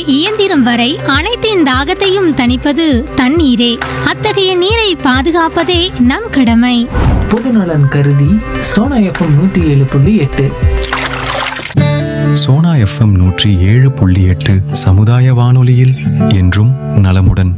இயந்திரம் வரை அனைத்தின் தாகத்தையும் தணிப்பது தண்ணீரே அத்தகைய நீரை பாதுகாப்பதே நம் கடமை பொதுநலன் கருதி சோனா எஃப்எம் நூற்றி ஏழு புள்ளி எட்டு சோனா எஃப்எம் நூற்றி ஏழு புள்ளி எட்டு சமுதாய வானொலியில் என்றும் நலமுடன்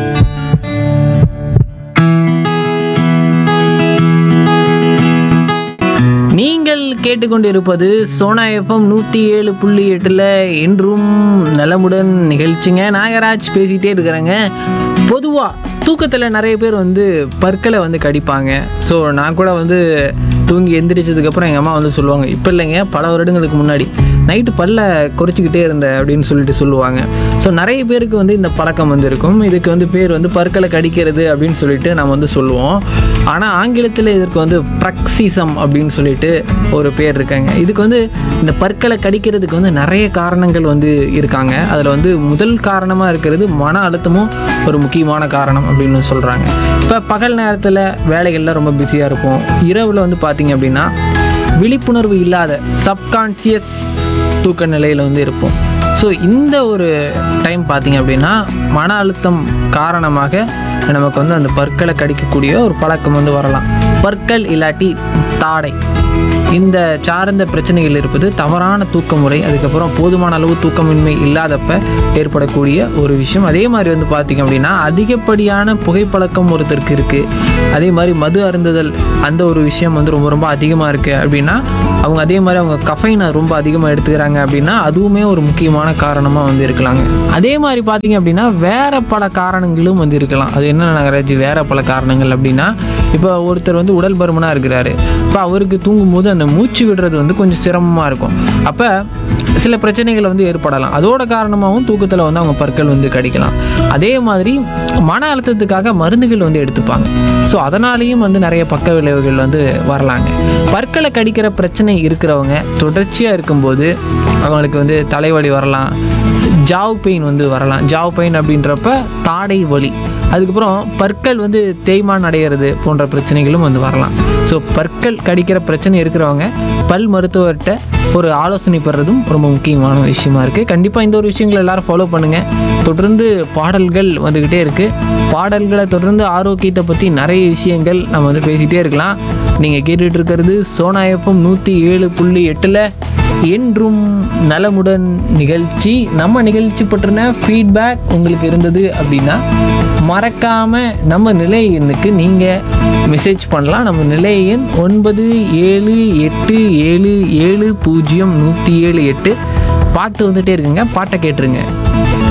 நீங்கள் கேட்டுக்கொண்டிருப்பது சோனா எஃப்எம் நூற்றி ஏழு புள்ளி எட்டில் என்றும் நலமுடன் நிகழ்ச்சிங்க நாகராஜ் பேசிகிட்டே இருக்கிறேங்க பொதுவாக தூக்கத்தில் நிறைய பேர் வந்து பற்களை வந்து கடிப்பாங்க ஸோ நான் கூட வந்து தூங்கி எந்திரிச்சதுக்கப்புறம் எங்கள் அம்மா வந்து சொல்லுவாங்க இப்போ இல்லைங்க பல வருடங்களுக்கு முன்னாடி நைட்டு பல்ல குறைச்சிக்கிட்டே இருந்த அப்படின்னு சொல்லிட்டு சொல்லுவாங்க ஸோ நிறைய பேருக்கு வந்து இந்த பழக்கம் வந்து இருக்கும் இதுக்கு வந்து பேர் வந்து பற்களை கடிக்கிறது அப்படின்னு சொல்லிட்டு நம்ம வந்து சொல்லுவோம் ஆனால் ஆங்கிலத்தில் இதற்கு வந்து ப்ரக்சிசம் அப்படின்னு சொல்லிட்டு ஒரு பேர் இருக்காங்க இதுக்கு வந்து இந்த பற்களை கடிக்கிறதுக்கு வந்து நிறைய காரணங்கள் வந்து இருக்காங்க அதில் வந்து முதல் காரணமாக இருக்கிறது மன அழுத்தமும் ஒரு முக்கியமான காரணம் அப்படின்னு சொல்கிறாங்க இப்போ பகல் நேரத்தில் வேலைகளில் ரொம்ப பிஸியாக இருப்போம் இரவில் வந்து பார்த்திங்க அப்படின்னா விழிப்புணர்வு இல்லாத சப்கான்சியஸ் தூக்க நிலையில் வந்து இருப்போம் ஸோ இந்த ஒரு டைம் பார்த்தீங்க அப்படின்னா மன அழுத்தம் காரணமாக நமக்கு வந்து அந்த பற்களை கடிக்கக்கூடிய ஒரு பழக்கம் வந்து வரலாம் பற்கள் இல்லாட்டி தாடை இந்த சார்ந்த பிரச்சனைகள் இருப்பது தவறான தூக்க முறை அதுக்கப்புறம் போதுமான அளவு தூக்கமின்மை இல்லாதப்ப ஏற்படக்கூடிய ஒரு விஷயம் அதே மாதிரி வந்து பார்த்திங்க அப்படின்னா அதிகப்படியான புகைப்பழக்கம் ஒருத்தருக்கு இருக்குது அதே மாதிரி மது அருந்துதல் அந்த ஒரு விஷயம் வந்து ரொம்ப ரொம்ப அதிகமாக இருக்குது அப்படின்னா அவங்க அதே மாதிரி அவங்க கஃபைனை ரொம்ப அதிகமாக எடுத்துக்கிறாங்க அப்படின்னா அதுவுமே ஒரு முக்கியமான காரணமாக வந்து இருக்கலாங்க அதே மாதிரி பார்த்தீங்க அப்படின்னா வேற பல காரணங்களும் வந்து இருக்கலாம் அது என்ன நகராஜ் வேற பல காரணங்கள் அப்படின்னா இப்போ ஒருத்தர் வந்து உடல் பருமனாக இருக்கிறாரு இப்போ அவருக்கு தூங்கும்போது அந்த மூச்சு விடுறது வந்து கொஞ்சம் சிரமமாக இருக்கும் அப்போ சில பிரச்சனைகள் வந்து ஏற்படலாம் அதோட காரணமாகவும் தூக்கத்தில் வந்து அவங்க பற்கள் வந்து கடிக்கலாம் அதே மாதிரி மன அழுத்தத்துக்காக மருந்துகள் வந்து எடுத்துப்பாங்க ஸோ அதனாலேயும் வந்து நிறைய பக்க விளைவுகள் வந்து வரலாங்க பற்களை கடிக்கிற பிரச்சனை இருக்கிறவங்க தொடர்ச்சியாக இருக்கும்போது அவங்களுக்கு வந்து தலைவலி வரலாம் ஜாவ் பெயின் வந்து வரலாம் ஜாவ் பெயின் அப்படின்றப்ப தாடை வலி அதுக்கப்புறம் பற்கள் வந்து தேய்மான் அடைகிறது போன்ற பிரச்சனைகளும் வந்து வரலாம் ஸோ பற்கள் கடிக்கிற பிரச்சனை இருக்கிறவங்க பல் மருத்துவர்கிட்ட ஒரு ஆலோசனை பெறதும் ரொம்ப முக்கியமான விஷயமா இருக்குது கண்டிப்பாக இந்த ஒரு விஷயங்களை எல்லாரும் ஃபாலோ பண்ணுங்கள் தொடர்ந்து பாடல்கள் வந்துக்கிட்டே இருக்குது பாடல்களை தொடர்ந்து ஆரோக்கியத்தை பற்றி நிறைய விஷயங்கள் நம்ம வந்து பேசிகிட்டே இருக்கலாம் நீங்கள் கேட்டுட்டு இருக்கிறது சோனா எஃப்எம் நூற்றி ஏழு புள்ளி எட்டில் என்றும் நலமுடன் நிகழ்ச்சி நம்ம நிகழ்ச்சி பற்றின ஃபீட்பேக் உங்களுக்கு இருந்தது அப்படின்னா மறக்காமல் நம்ம நிலை எண்ணுக்கு நீங்கள் மெசேஜ் பண்ணலாம் நம்ம நிலை எண் ஒன்பது ஏழு எட்டு ஏழு ஏழு பூஜ்ஜியம் நூற்றி ஏழு எட்டு பாட்டு வந்துட்டே இருக்குங்க பாட்டை கேட்டுருங்க